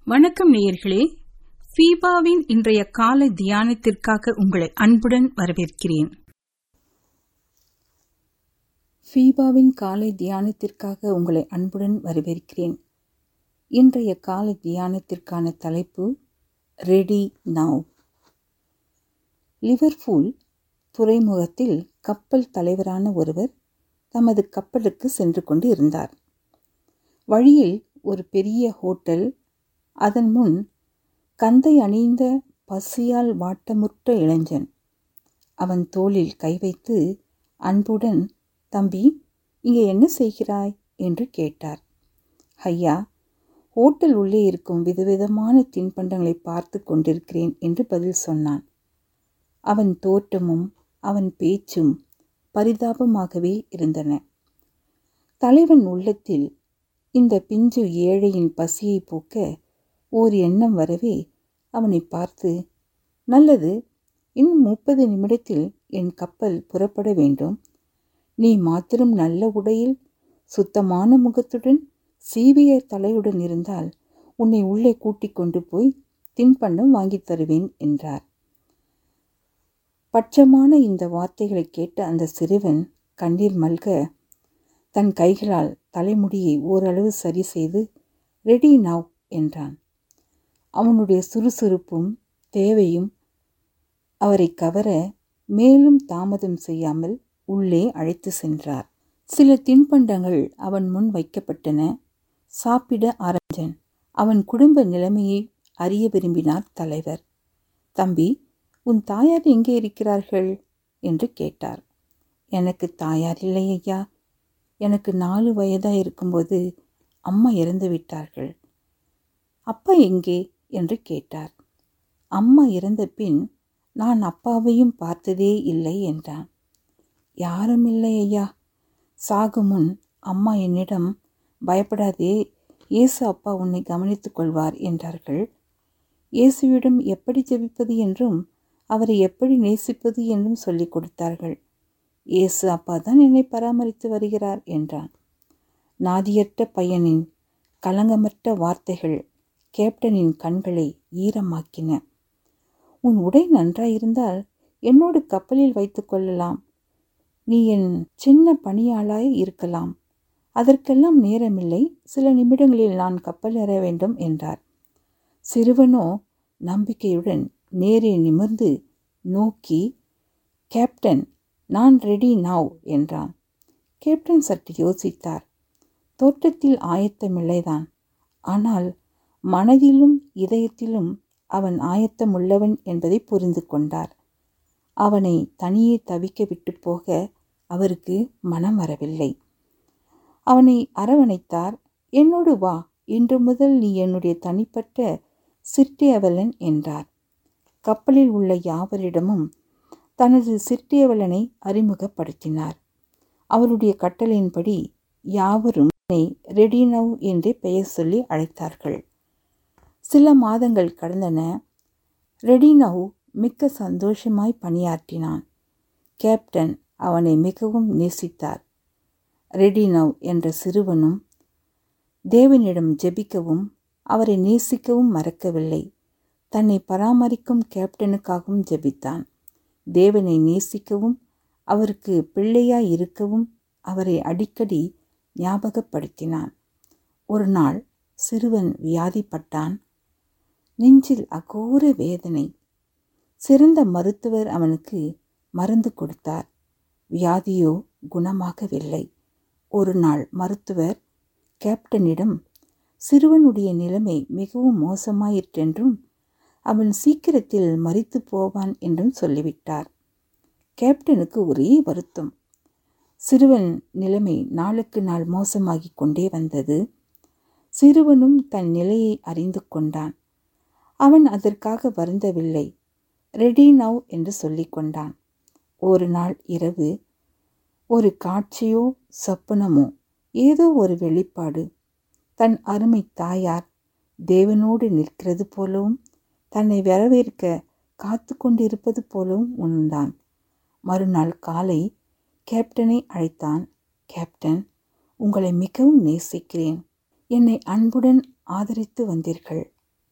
வணக்கம் நேயர்களே ஃபீபாவின் இன்றைய காலை தியானத்திற்காக உங்களை அன்புடன் வரவேற்கிறேன் ஃபீபாவின் காலை தியானத்திற்காக உங்களை அன்புடன் வரவேற்கிறேன் இன்றைய காலை தியானத்திற்கான தலைப்பு ரெடி நவ் லிவர்பூல் துறைமுகத்தில் கப்பல் தலைவரான ஒருவர் தமது கப்பலுக்கு சென்று கொண்டு இருந்தார் வழியில் ஒரு பெரிய ஹோட்டல் அதன் முன் கந்தை அணிந்த பசியால் வாட்டமுற்ற இளைஞன் அவன் தோளில் கை வைத்து அன்புடன் தம்பி இங்கே என்ன செய்கிறாய் என்று கேட்டார் ஐயா ஹோட்டல் உள்ளே இருக்கும் விதவிதமான தின்பண்டங்களை பார்த்து கொண்டிருக்கிறேன் என்று பதில் சொன்னான் அவன் தோற்றமும் அவன் பேச்சும் பரிதாபமாகவே இருந்தன தலைவன் உள்ளத்தில் இந்த பிஞ்சு ஏழையின் பசியை போக்க ஓர் எண்ணம் வரவே அவனை பார்த்து நல்லது இன்னும் முப்பது நிமிடத்தில் என் கப்பல் புறப்பட வேண்டும் நீ மாத்திரம் நல்ல உடையில் சுத்தமான முகத்துடன் சீவிய தலையுடன் இருந்தால் உன்னை உள்ளே கூட்டிக் கொண்டு போய் தின்பண்டம் வாங்கித் தருவேன் என்றார் பட்சமான இந்த வார்த்தைகளை கேட்ட அந்த சிறுவன் கண்ணீர் மல்க தன் கைகளால் தலைமுடியை ஓரளவு சரி செய்து ரெடி நவ் என்றான் அவனுடைய சுறுசுறுப்பும் தேவையும் அவரை கவர மேலும் தாமதம் செய்யாமல் உள்ளே அழைத்து சென்றார் சில தின்பண்டங்கள் அவன் முன் வைக்கப்பட்டன சாப்பிட ஆரம்பிச்சன் அவன் குடும்ப நிலைமையை அறிய விரும்பினார் தலைவர் தம்பி உன் தாயார் எங்கே இருக்கிறார்கள் என்று கேட்டார் எனக்கு தாயார் இல்லை ஐயா எனக்கு நாலு வயதாக இருக்கும்போது அம்மா இறந்து விட்டார்கள் அப்பா எங்கே என்று கேட்டார் அம்மா இறந்த பின் நான் அப்பாவையும் பார்த்ததே இல்லை என்றான் யாரும் இல்லை ஐயா சாகும் முன் அம்மா என்னிடம் பயப்படாதே இயேசு அப்பா உன்னை கவனித்துக் கொள்வார் என்றார்கள் இயேசுவிடம் எப்படி ஜெபிப்பது என்றும் அவரை எப்படி நேசிப்பது என்றும் சொல்லிக் கொடுத்தார்கள் இயேசு அப்பா தான் என்னை பராமரித்து வருகிறார் என்றான் நாதியற்ற பையனின் கலங்கமற்ற வார்த்தைகள் கேப்டனின் கண்களை ஈரமாக்கின உன் உடை நன்றாயிருந்தால் என்னோடு கப்பலில் வைத்து கொள்ளலாம் நீ என் சின்ன பணியாளாய் இருக்கலாம் அதற்கெல்லாம் நேரமில்லை சில நிமிடங்களில் நான் கப்பல் ஏற வேண்டும் என்றார் சிறுவனோ நம்பிக்கையுடன் நேரே நிமிர்ந்து நோக்கி கேப்டன் நான் ரெடி நாவ் என்றான் கேப்டன் சற்று யோசித்தார் தோற்றத்தில் ஆயத்தமில்லைதான் ஆனால் மனதிலும் இதயத்திலும் அவன் ஆயத்தமுள்ளவன் என்பதை புரிந்து கொண்டார் அவனை தனியே தவிக்க விட்டு போக அவருக்கு மனம் வரவில்லை அவனை அரவணைத்தார் என்னோடு வா இன்று முதல் நீ என்னுடைய தனிப்பட்ட சிற்றியவலன் என்றார் கப்பலில் உள்ள யாவரிடமும் தனது சிற்றியவலனை அறிமுகப்படுத்தினார் அவருடைய கட்டளையின்படி யாவரும் ரெடினவ் என்று பெயர் சொல்லி அழைத்தார்கள் சில மாதங்கள் கடந்தன ரெடினவ் மிக்க சந்தோஷமாய் பணியாற்றினான் கேப்டன் அவனை மிகவும் நேசித்தார் ரெடினவ் என்ற சிறுவனும் தேவனிடம் ஜெபிக்கவும் அவரை நேசிக்கவும் மறக்கவில்லை தன்னை பராமரிக்கும் கேப்டனுக்காகவும் ஜெபித்தான் தேவனை நேசிக்கவும் அவருக்கு பிள்ளையாய் இருக்கவும் அவரை அடிக்கடி ஞாபகப்படுத்தினான் ஒரு நாள் சிறுவன் வியாதிப்பட்டான் நெஞ்சில் அகோர வேதனை சிறந்த மருத்துவர் அவனுக்கு மருந்து கொடுத்தார் வியாதியோ குணமாகவில்லை ஒரு நாள் மருத்துவர் கேப்டனிடம் சிறுவனுடைய நிலைமை மிகவும் மோசமாயிற்றென்றும் அவன் சீக்கிரத்தில் மறித்து போவான் என்றும் சொல்லிவிட்டார் கேப்டனுக்கு ஒரே வருத்தம் சிறுவன் நிலைமை நாளுக்கு நாள் மோசமாகிக் கொண்டே வந்தது சிறுவனும் தன் நிலையை அறிந்து கொண்டான் அவன் அதற்காக வருந்தவில்லை ரெடி நவ் என்று சொல்லிக் கொண்டான் ஒரு நாள் இரவு ஒரு காட்சியோ சொப்பனமோ ஏதோ ஒரு வெளிப்பாடு தன் அருமை தாயார் தேவனோடு நிற்கிறது போலவும் தன்னை வரவேற்க காத்து கொண்டிருப்பது போலவும் உணர்ந்தான் மறுநாள் காலை கேப்டனை அழைத்தான் கேப்டன் உங்களை மிகவும் நேசிக்கிறேன் என்னை அன்புடன் ஆதரித்து வந்தீர்கள்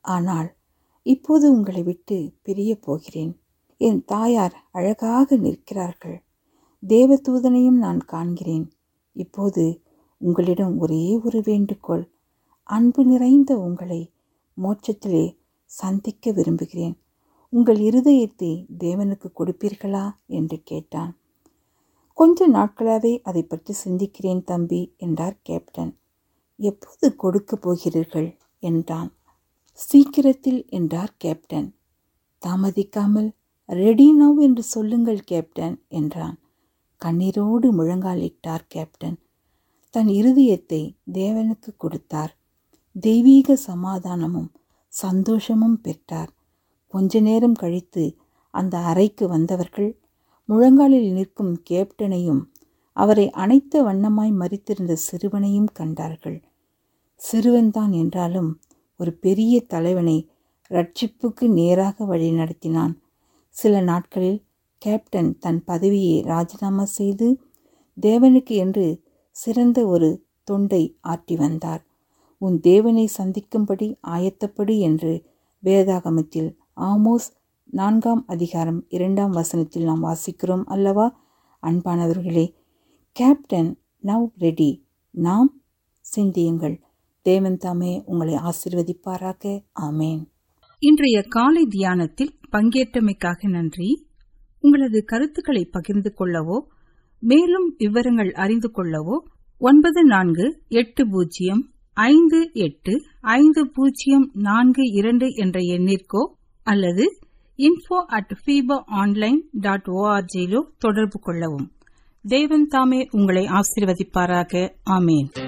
ஆனால் இப்போது உங்களை விட்டு பிரிய போகிறேன் என் தாயார் அழகாக நிற்கிறார்கள் தேவதூதனையும் நான் காண்கிறேன் இப்போது உங்களிடம் ஒரே ஒரு வேண்டுகோள் அன்பு நிறைந்த உங்களை மோட்சத்திலே சந்திக்க விரும்புகிறேன் உங்கள் இருதயத்தை தேவனுக்கு கொடுப்பீர்களா என்று கேட்டான் கொஞ்ச நாட்களாவே அதை பற்றி சிந்திக்கிறேன் தம்பி என்றார் கேப்டன் எப்போது கொடுக்க போகிறீர்கள் என்றான் சீக்கிரத்தில் என்றார் கேப்டன் தாமதிக்காமல் ரெடி நவ் என்று சொல்லுங்கள் கேப்டன் என்றான் கண்ணீரோடு முழங்காலிட்டார் கேப்டன் தன் இருதயத்தை தேவனுக்கு கொடுத்தார் தெய்வீக சமாதானமும் சந்தோஷமும் பெற்றார் கொஞ்ச நேரம் கழித்து அந்த அறைக்கு வந்தவர்கள் முழங்காலில் நிற்கும் கேப்டனையும் அவரை அணைத்த வண்ணமாய் மறித்திருந்த சிறுவனையும் கண்டார்கள் சிறுவன்தான் என்றாலும் ஒரு பெரிய தலைவனை ரட்சிப்புக்கு நேராக வழிநடத்தினான் சில நாட்களில் கேப்டன் தன் பதவியை ராஜினாமா செய்து தேவனுக்கு என்று சிறந்த ஒரு தொண்டை ஆற்றி வந்தார் உன் தேவனை சந்திக்கும்படி ஆயத்தப்படு என்று வேதாகமத்தில் ஆமோஸ் நான்காம் அதிகாரம் இரண்டாம் வசனத்தில் நாம் வாசிக்கிறோம் அல்லவா அன்பானவர்களே கேப்டன் நவ் ரெடி நாம் சிந்தியுங்கள் தேவன் தாமே உங்களை ஆசிர்வதிப்பாராக ஆமேன் இன்றைய காலை தியானத்தில் பங்கேற்றமைக்காக நன்றி உங்களது கருத்துக்களை பகிர்ந்து கொள்ளவோ மேலும் விவரங்கள் அறிந்து கொள்ளவோ ஒன்பது நான்கு எட்டு பூஜ்ஜியம் ஐந்து எட்டு ஐந்து பூஜ்ஜியம் நான்கு இரண்டு என்ற எண்ணிற்கோ அல்லது info at FIBA online dot ஓஆர்ஜியிலோ தொடர்பு கொள்ளவும் தேவன் தாமே உங்களை ஆசீர்வதிப்பாராக ஆமேன்